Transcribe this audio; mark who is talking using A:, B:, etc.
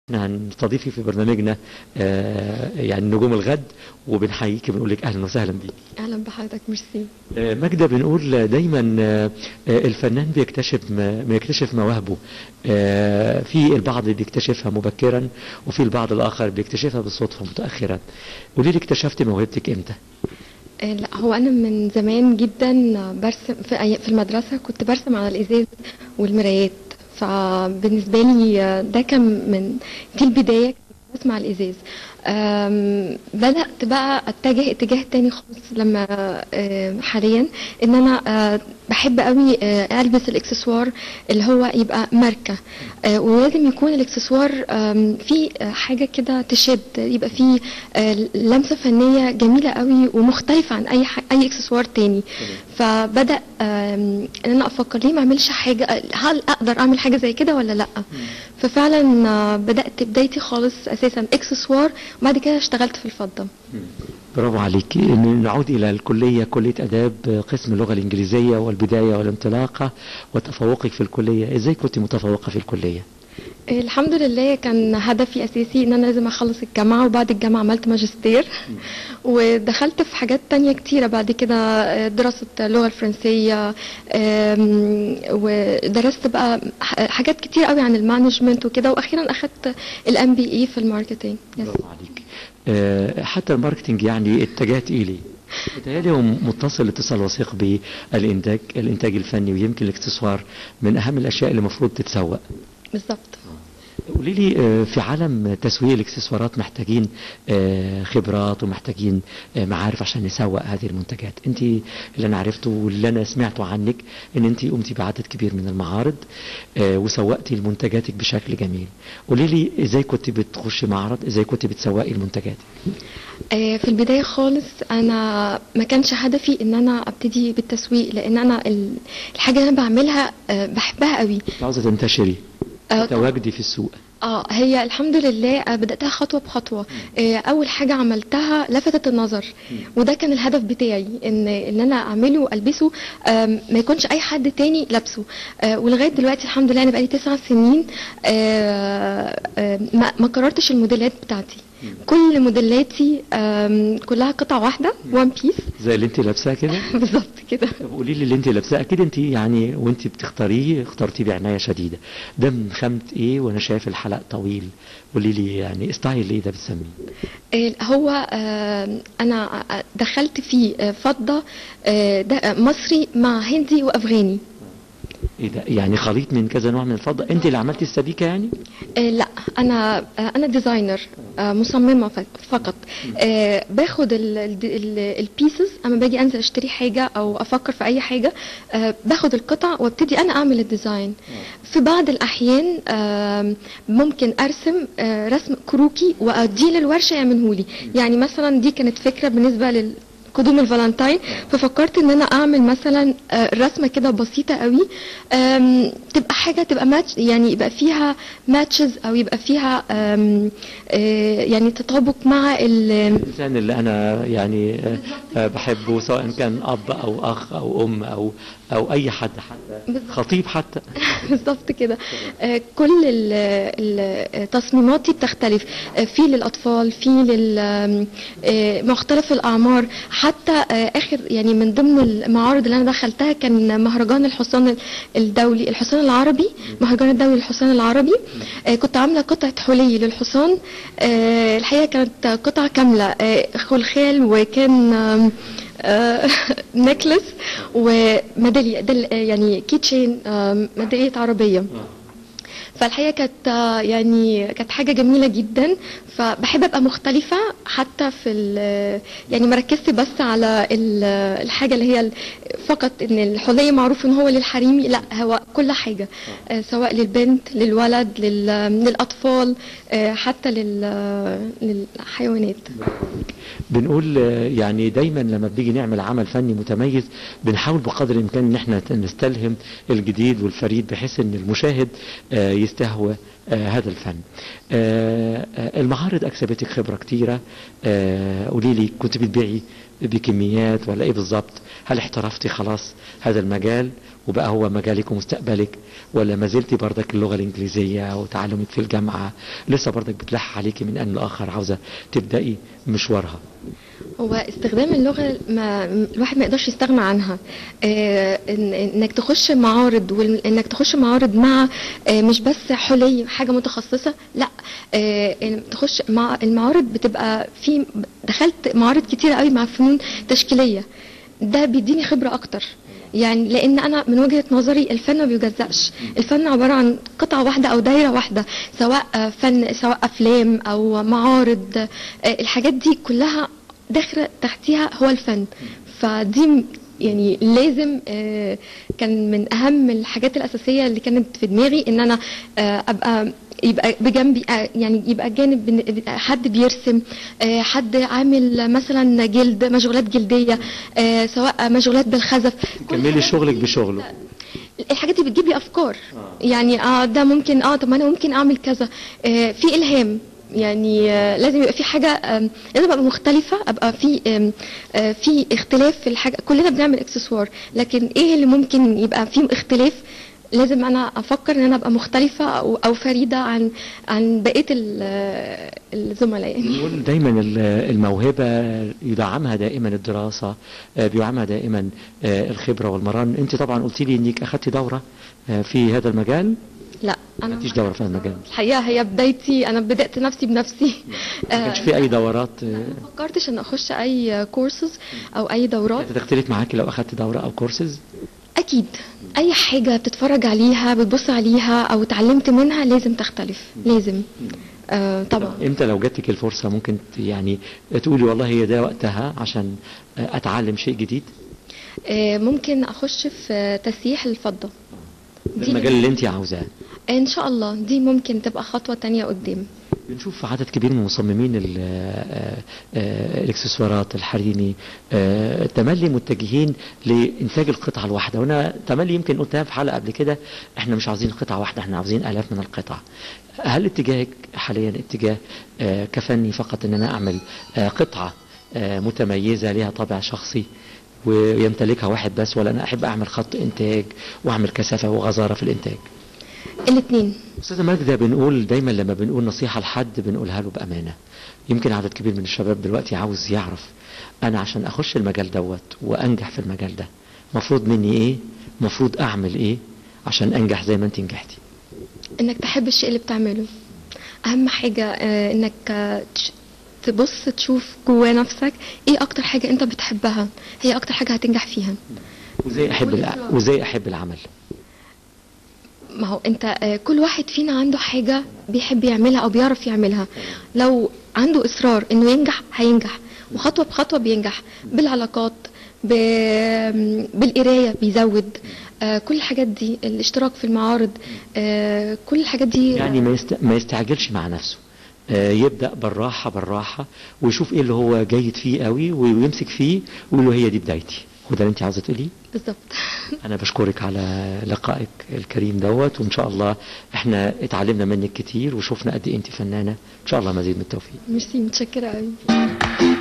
A: احنا هنستضيفك في برنامجنا آه، يعني نجوم الغد وبنحييك بنقول لك اهلا وسهلا بيك
B: اهلا بحضرتك ميرسي
A: آه، ماجدة بنقول دايما آه، آه، الفنان بيكتشف ما- بيكتشف مواهبه آه، في البعض بيكتشفها مبكرا وفي البعض الاخر بيكتشفها بالصدفة متأخرا قولي لي اكتشفتي موهبتك امتى
B: آه، لا هو انا من زمان جدا برسم في أي- في المدرسه كنت برسم على الازاز والمرايات فبالنسبه لي آه، ده كان من دي البدايه كنت برسم على الازاز آم، بدات بقى اتجه اتجاه تاني خالص لما آه، حاليا ان انا آه، بحب قوي آه، البس الاكسسوار اللي هو يبقى ماركه آه، ولازم يكون الاكسسوار آم، فيه آه، حاجه كده تشد يبقى فيه آه، لمسه فنيه جميله قوي ومختلفه عن اي ح- اي اكسسوار تاني فبدا آم، ان انا افكر ليه ما اعملش حاجه هل اقدر اعمل حاجه زي كده ولا لا ففعلا آه، بدات بدايتي خالص اساسا اكسسوار وبعد كده اشتغلت في الفضه
A: برافو عليك إن نعود إلى الكلية كلية أداب قسم اللغة الإنجليزية والبداية والانطلاقة وتفوقك في الكلية إزاي كنت متفوقة في الكلية
B: الحمد لله كان هدفي اساسي ان انا لازم اخلص الجامعه وبعد الجامعه عملت ماجستير ودخلت في حاجات تانية كتيرة بعد كده آه، دراسة اللغة الفرنسية آم، ودرست بقى ح- حاجات كتير قوي عن المانجمنت وكده واخيرا اخدت الام بي اي في الماركتينج يس.
A: برافو عليك آه، حتى الماركتينج يعني اتجهت إليه متهيألي هو متصل اتصال وثيق بالإنتاج الإنتاج الفني ويمكن الاكسسوار من أهم الأشياء اللي المفروض تتسوق
B: بالظبط
A: قولي لي آه، في عالم تسويق الاكسسوارات محتاجين آه، خبرات ومحتاجين آه، معارف عشان نسوق هذه المنتجات انت اللي انا عرفته واللي انا سمعته عنك ان انت قمتي بعدد كبير من المعارض آه، وسوقتي لمنتجاتك بشكل جميل قولي لي ازاي كنت بتخشي معرض ازاي كنت بتسوقي لمنتجاتك
B: آه، في البداية خالص أنا ما كانش هدفي إن أنا أبتدي بالتسويق لأن أنا ال- الحاجة اللي أنا بعملها آه، بحبها قوي
A: كنت عاوزه تنتشري
B: آه،
A: تواجدي في السوق
B: اه هي الحمد لله آه، بدأتها خطوة بخطوة آه، أول حاجة عملتها لفتت النظر وده كان الهدف بتاعي إن إن أنا أعمله وألبسه آم، ما يكونش أي حد تاني لابسه آه، ولغاية دلوقتي الحمد لله أنا بقالي تسع سنين آه، آه، ما ما كررتش الموديلات بتاعتي كل موديلاتي آم، كلها قطعة واحدة وان بيس
A: زي اللي انت لابساه كده
B: بالظبط كده
A: طب قولي لي اللي انت لابساه اكيد انت يعني وانت بتختاريه اخترتيه بعنايه شديده ده من خامه ايه وانا شايف الحلق طويل قولي لي يعني ستايل ايه ده بتسميه
B: آه، هو آه، انا آه، دخلت فيه آه، فضة آه، ده آه، مصري مع هندي وافغاني
A: ايه ده يعني خليط من كذا نوع من الفضه انت اللي عملتي السبيكه يعني
B: آه، لا انا آه، انا ديزاينر آه، مصممه ف- فقط آه، باخد البيسز اما باجي انزل اشتري حاجه او افكر في اي حاجه آه، باخد القطع وابتدي انا اعمل الديزاين في بعض الاحيان آم، ممكن ارسم آه، رسم كروكي واديه للورشه يعملهولي يعني مثلا دي كانت فكره بالنسبه لل قدوم الفالنتاين ففكرت ان انا اعمل مثلا آه، رسمه كده بسيطه قوي آم، تبقى حاجه تبقى ماتش يعني يبقى فيها ماتشز او يبقى فيها آم، آه، يعني تطابق مع ال
A: الانسان اللي انا يعني آه، آه، بحبه سواء كان اب او اخ او ام او او اي حد حتى
B: بالظبط.
A: خطيب حتى
B: بالظبط كده آه، كل ال- ال- تصميماتي بتختلف آه، في للاطفال في لمختلف الاعمار حتى آه، اخر يعني من ضمن المعارض اللي انا دخلتها كان مهرجان الحصان الدولي الحصان العربي مهرجان الدولي للحصان العربي آه، كنت عامله قطعه حلي للحصان آه، الحقيقه كانت قطعه كامله آه، خلخال وكان آم، نكلس وميداليه ده ال- يعني كيتشين ميداليه عربيه فالحقيقه كانت آه، يعني كانت حاجه جميله جدا فبحب ابقى مختلفه حتى في ال- يعني ما ركزت بس على ال- الحاجه اللي هي ال- فقط ان الحلي معروف ان هو للحريمي لا هو كل حاجه آه، سواء للبنت للولد لل- للاطفال آه، حتى لل- للحيوانات
A: بنقول آه، يعني دايما لما بنيجي نعمل عمل فني متميز بنحاول بقدر الامكان ان احنا نستلهم الجديد والفريد بحيث ان المشاهد آه، يستهوى آه هذا الفن آه آه المعارض اكسبتك خبره كتيره آه قولي لي كنت بتبيعي بكميات ولا ايه بالظبط هل احترفتي خلاص هذا المجال وبقى هو مجالك ومستقبلك ولا ما زلتي بردك اللغه الانجليزيه وتعلمك في الجامعه لسه بردك بتلح عليكي من ان لاخر عاوزه تبداي مشوارها
B: هو استخدام اللغة ما الواحد ما يقدرش يستغنى عنها آه، إن- انك تخش معارض وانك تخش معارض مع آه، مش بس حلي حاجة متخصصة لا آه، إن تخش مع المعارض بتبقى في دخلت معارض كتيرة قوي مع فنون تشكيلية ده بيديني خبرة اكتر يعني لان انا من وجهة نظري الفن ما بيجزأش الفن عبارة عن قطعة واحدة او دايرة واحدة سواء آه، فن سواء افلام او معارض آه، الحاجات دي كلها داخل تحتيها هو الفن فدي م- يعني لازم آه، كان من اهم الحاجات الاساسيه اللي كانت في دماغي ان انا آه، ابقى يبقى بجنبي آه، يعني يبقى جانب بن- حد بيرسم آه، حد عامل مثلا جلد مشغولات جلديه آه، سواء مشغولات بالخزف كل
A: كملي
B: الحاجات
A: شغلك
B: دي
A: بشغله
B: الحاجات دي بتجيب لي افكار يعني اه ده ممكن اه طب ما انا ممكن اعمل كذا آه في الهام يعني آه لازم يبقى في حاجه آم، لازم ابقى مختلفه ابقى في آم، آه في اختلاف في الحاجه كلنا بنعمل اكسسوار لكن ايه اللي ممكن يبقى فيه اختلاف لازم انا افكر ان انا ابقى مختلفه او, أو فريده عن عن بقيه ال- آه، الزملاء يعني
A: بنقول دايما ال- الموهبة يدعمها دائما الدراسة آه، بيدعمها دائما آه، الخبرة والمران انت طبعا قلت لي انك اخذتي دورة آه، في هذا المجال
B: لا انا
A: ما فيش دورة في هذا المجال
B: الحقيقه هي بدايتي انا بدات نفسي بنفسي
A: ما كانش في اي دورات آه،
B: ما فكرتش ان اخش اي كورسز او اي دورات
A: كانت تختلف معاكي لو اخذت دورة او كورسز
B: اكيد اي حاجه بتتفرج عليها بتبص عليها او اتعلمت منها لازم تختلف لازم آه طبعا
A: امتى لو جاتك الفرصة ممكن ت- يعني تقولي والله هي ده وقتها عشان آه، اتعلم شيء جديد
B: آه ممكن اخش في تسييح الفضه
A: ده
B: دي
A: المجال اللي انت عاوزاه
B: ان شاء الله دي ممكن تبقى خطوه تانية قدام
A: بنشوف عدد كبير من مصممين ال- آه، آه، الاكسسوارات الحريمي آه، تملي متجهين لانتاج القطعه الواحده وانا تملي يمكن قلتها في حلقه قبل كده احنا مش عاوزين قطعه واحده احنا عاوزين الاف من القطع هل اتجاهك حاليا اتجاه آه، كفني فقط ان انا اعمل آه، قطعه آه، متميزه لها طابع شخصي ويمتلكها واحد بس ولا انا احب اعمل خط انتاج واعمل كثافه وغزاره في الانتاج
B: الاثنين
A: استاذه ماجده بنقول دايما لما بنقول نصيحه لحد بنقولها له بامانه يمكن عدد كبير من الشباب دلوقتي عاوز يعرف انا عشان اخش المجال دوت وانجح في المجال ده مفروض مني ايه مفروض اعمل ايه عشان انجح زي ما انت نجحتي
B: انك تحب الشيء اللي بتعمله اهم حاجه آه انك آه، تش- تبص تشوف جوا نفسك ايه اكتر حاجه انت بتحبها هي اكتر حاجه هتنجح فيها
A: وازاي احب الع... وازاي احب العمل
B: ما هو انت آه، كل واحد فينا عنده حاجة بيحب يعملها او بيعرف يعملها لو عنده اصرار انه ينجح هينجح وخطوة بخطوة بينجح بالعلاقات ب... بالقراية بيزود آه، كل الحاجات دي الاشتراك في المعارض آه، كل الحاجات دي
A: يعني ما, يست... ما يستعجلش مع نفسه آه، يبدا بالراحه بالراحه ويشوف ايه اللي هو جيد فيه قوي ويمسك فيه ويقول له هي دي بدايتي وده اللي انت عاوزه تقوليه
B: بالظبط
A: أنا بشكرك على لقائك الكريم دوت وإن شاء الله إحنا اتعلمنا منك كتير وشفنا قد إيه أنت فنانة إن شاء الله مزيد من التوفيق
B: ميرسي متشكرة قوي